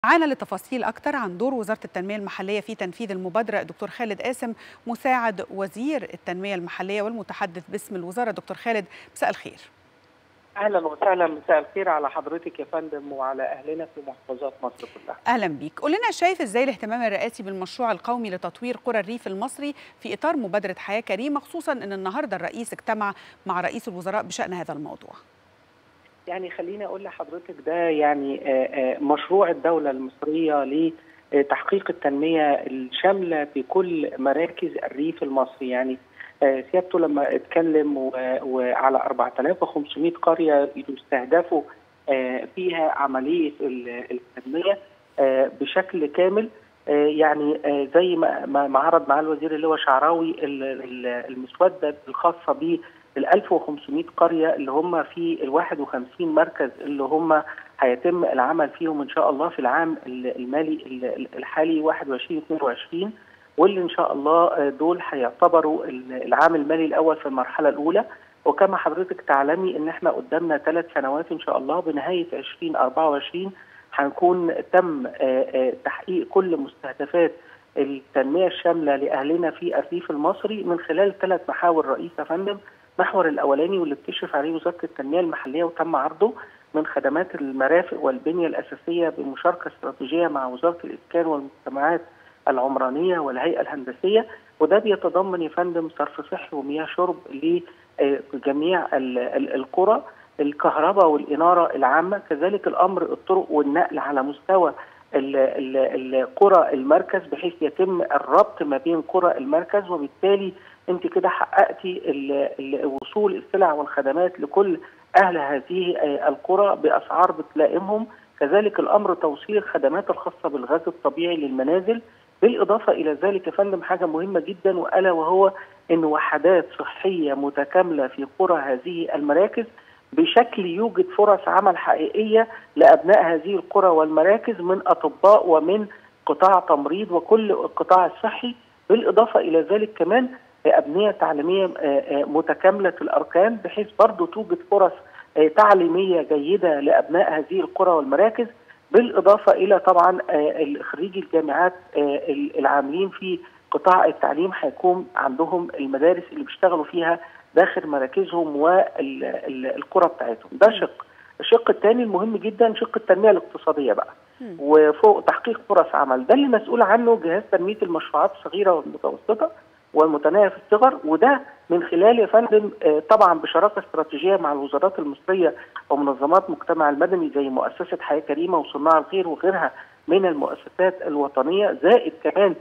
معانا لتفاصيل أكثر عن دور وزارة التنمية المحلية في تنفيذ المبادرة دكتور خالد قاسم مساعد وزير التنمية المحلية والمتحدث باسم الوزارة دكتور خالد مساء الخير اهلا وسهلا مساء الخير على حضرتك يا فندم وعلى اهلنا في محافظات مصر كلها. أهلا بيك قول لنا شايف إزاي الاهتمام الرئاسي بالمشروع القومي لتطوير قرى الريف المصري في إطار مبادرة حياة كريمة خصوصا أن النهاردة الرئيس اجتمع مع رئيس الوزراء بشأن هذا الموضوع يعني خليني اقول لحضرتك ده يعني مشروع الدوله المصريه لتحقيق التنميه الشامله في كل مراكز الريف المصري يعني سيادته لما اتكلم وعلى 4500 قريه يستهدفوا فيها عمليه التنميه بشكل كامل يعني زي ما عرض معاه الوزير اللي هو شعراوي المسوده الخاصه ب ال 1500 قريه اللي هم في ال 51 مركز اللي هم هيتم العمل فيهم ان شاء الله في العام المالي الحالي 21 22 واللي ان شاء الله دول هيعتبروا العام المالي الاول في المرحله الاولى وكما حضرتك تعلمي ان احنا قدامنا ثلاث سنوات ان شاء الله بنهايه 2024 هنكون تم تحقيق كل مستهدفات التنميه الشامله لاهلنا في الريف المصري من خلال ثلاث محاور رئيسه يا فندم المحور الاولاني واللي بتشرف عليه وزاره التنميه المحليه وتم عرضه من خدمات المرافق والبنيه الاساسيه بمشاركه استراتيجيه مع وزاره الاسكان والمجتمعات العمرانيه والهيئه الهندسيه وده بيتضمن يا فندم صرف صحي ومياه شرب لجميع القرى الكهرباء والاناره العامه كذلك الامر الطرق والنقل على مستوى القرى المركز بحيث يتم الربط ما بين قرى المركز وبالتالي انت كده حققتي وصول السلع والخدمات لكل اهل هذه القرى باسعار بتلائمهم كذلك الامر توصيل الخدمات الخاصه بالغاز الطبيعي للمنازل بالاضافه الى ذلك يا فندم حاجه مهمه جدا والا وهو ان وحدات صحيه متكامله في قرى هذه المراكز بشكل يوجد فرص عمل حقيقيه لابناء هذه القرى والمراكز من اطباء ومن قطاع تمريض وكل القطاع الصحي بالاضافه الى ذلك كمان ابنيه تعليميه متكامله الاركان بحيث برضه توجد فرص تعليميه جيده لابناء هذه القرى والمراكز بالاضافه الى طبعا خريجي الجامعات العاملين في قطاع التعليم هيكون عندهم المدارس اللي بيشتغلوا فيها داخل مراكزهم والقرى بتاعتهم ده شق الشق الثاني المهم جدا شق التنميه الاقتصاديه بقى وفوق تحقيق فرص عمل ده اللي مسؤول عنه جهاز تنميه المشروعات الصغيره والمتوسطه والمتناهيه في الصغر وده من خلال يا فندم طبعا بشراكه استراتيجيه مع الوزارات المصريه ومنظمات المجتمع المدني زي مؤسسه حياه كريمه وصناع الخير وغيرها من المؤسسات الوطنيه زائد كمان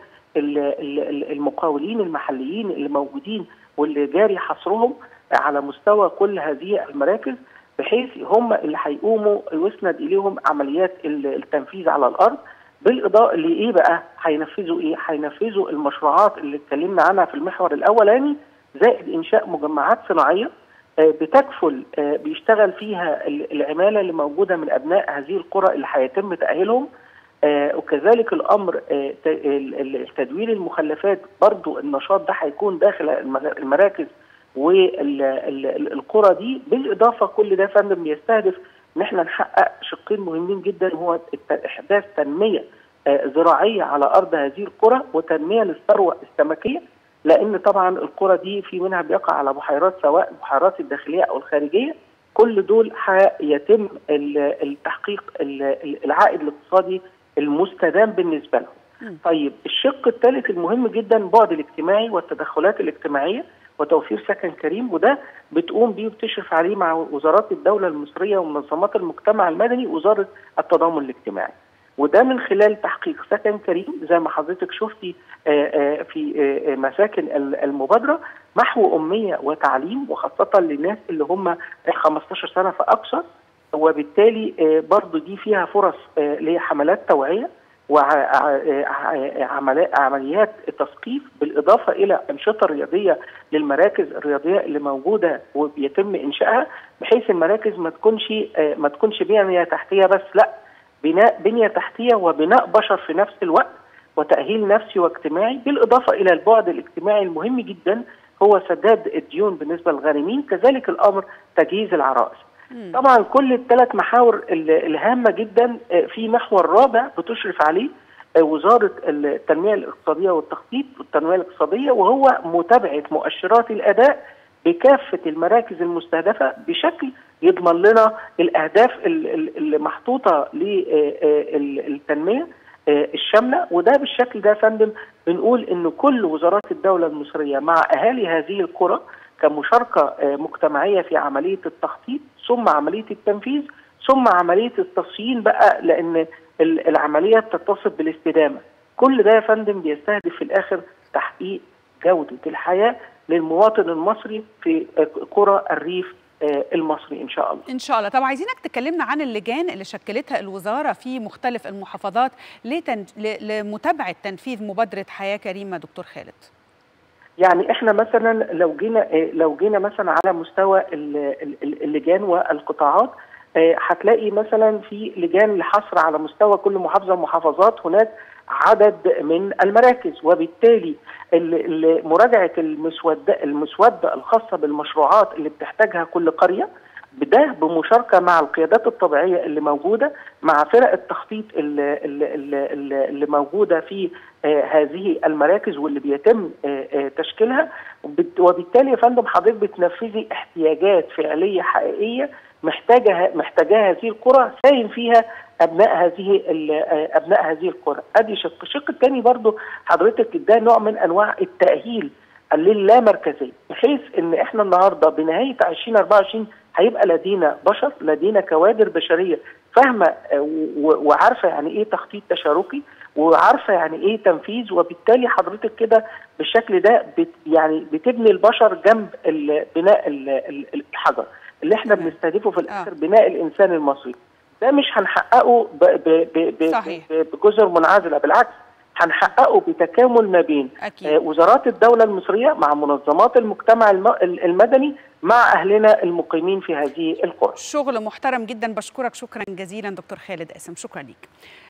المقاولين المحليين اللي موجودين واللي جاري حصرهم على مستوى كل هذه المراكز بحيث هم اللي هيقوموا يسند اليهم عمليات التنفيذ على الارض بالاضافه لايه بقى؟ هينفذوا ايه؟ هينفذوا المشروعات اللي اتكلمنا عنها في المحور الاولاني زائد انشاء مجمعات صناعيه بتكفل بيشتغل فيها العماله اللي موجوده من ابناء هذه القرى اللي هيتم تاهيلهم وكذلك الامر تدوير المخلفات برضو النشاط ده هيكون داخل المراكز والقرى دي بالاضافه كل ده فندم بيستهدف ان احنا نحقق شقين مهمين جدا هو احداث تنميه زراعيه على ارض هذه القرى وتنميه للثروه السمكيه لان طبعا القرى دي في منها بيقع على بحيرات سواء البحيرات الداخليه او الخارجيه كل دول هيتم التحقيق العائد الاقتصادي المستدام بالنسبه لهم. طيب الشق الثالث المهم جدا البعد الاجتماعي والتدخلات الاجتماعيه وتوفير سكن كريم وده بتقوم بيه وبتشرف عليه مع وزارات الدوله المصريه ومنظمات المجتمع المدني وزاره التضامن الاجتماعي. وده من خلال تحقيق سكن كريم زي ما حضرتك شفتي في مساكن المبادره محو اميه وتعليم وخاصه للناس اللي هم 15 سنه فاكثر وبالتالي برضو دي فيها فرص لحملات توعيه وعمليات تثقيف بالاضافه الى انشطه رياضيه للمراكز الرياضيه اللي موجوده وبيتم انشائها بحيث المراكز ما تكونش ما تكونش بنيه تحتيه بس لا بناء بنيه تحتيه وبناء بشر في نفس الوقت وتاهيل نفسي واجتماعي بالاضافه الى البعد الاجتماعي المهم جدا هو سداد الديون بالنسبه للغارمين كذلك الامر تجهيز العرائس مم. طبعا كل الثلاث محاور ال- الهامه جدا آه، في محور رابع بتشرف عليه آه، وزاره التنميه الاقتصاديه والتخطيط والتنميه الاقتصاديه وهو متابعه مؤشرات الاداء بكافه المراكز المستهدفه بشكل يضمن لنا الاهداف ال- ال- اللي محطوطه للتنميه الشامله وده بالشكل ده يا فندم بنقول ان كل وزارات الدوله المصريه مع اهالي هذه القرى كمشاركه آه، مجتمعيه في عمليه التخطيط ثم عمليه التنفيذ ثم عمليه التصيين بقى لان ال- العمليه بتتصف بالاستدامه. كل ده يا فندم بيستهدف في الاخر تحقيق جوده الحياه للمواطن المصري في آه، قرى الريف آه، المصري ان شاء الله. ان شاء الله طب عايزينك تكلمنا عن اللجان اللي شكلتها الوزاره في مختلف المحافظات لتن... ل... لمتابعه تنفيذ مبادره حياه كريمه دكتور خالد يعني احنا مثلا لو جينا آه، لو جينا مثلا على مستوى ال- ال- ال- اللجان والقطاعات آه، هتلاقي مثلا في لجان لحصر على مستوى كل محافظه ومحافظات هناك عدد من المراكز وبالتالي ال- ال- مراجعه المسوده المسوده الخاصه بالمشروعات اللي بتحتاجها كل قريه ده بمشاركه مع القيادات الطبيعيه اللي موجوده مع فرق التخطيط اللي, اللي, اللي موجوده في آه هذه المراكز واللي بيتم آه آه تشكيلها وبت- وبالتالي يا فندم حضرتك بتنفذي احتياجات فعليه حقيقيه محتاجه محتاجاها هذه القرى ساهم فيها ابناء هذه ال- آه، ابناء هذه القرى ادي شق الشق الثاني برضو حضرتك ده نوع من انواع التاهيل للامركزيه بحيث ان احنا النهارده بنهايه 2024 هيبقى لدينا بشر لدينا كوادر بشريه فاهمه آه، و- وعارفه يعني ايه تخطيط تشاركي وعارفه يعني ايه تنفيذ وبالتالي حضرتك كده بالشكل ده بت يعني بتبني البشر جنب ال- بناء ال- ال- الحجر اللي احنا تمام. بنستهدفه في الاخر بناء الانسان المصري ده مش هنحققه ب- ب- ب- ب- صحيح. ب- بجزر منعزله بالعكس هنحققه بتكامل ما بين آه، اكيد وزارات الدولة المصرية مع منظمات المجتمع الم- المدني مع أهلنا المقيمين في هذه القرى شغل محترم جدا بشكرك شكرا جزيلا دكتور خالد قاسم شكرا ليك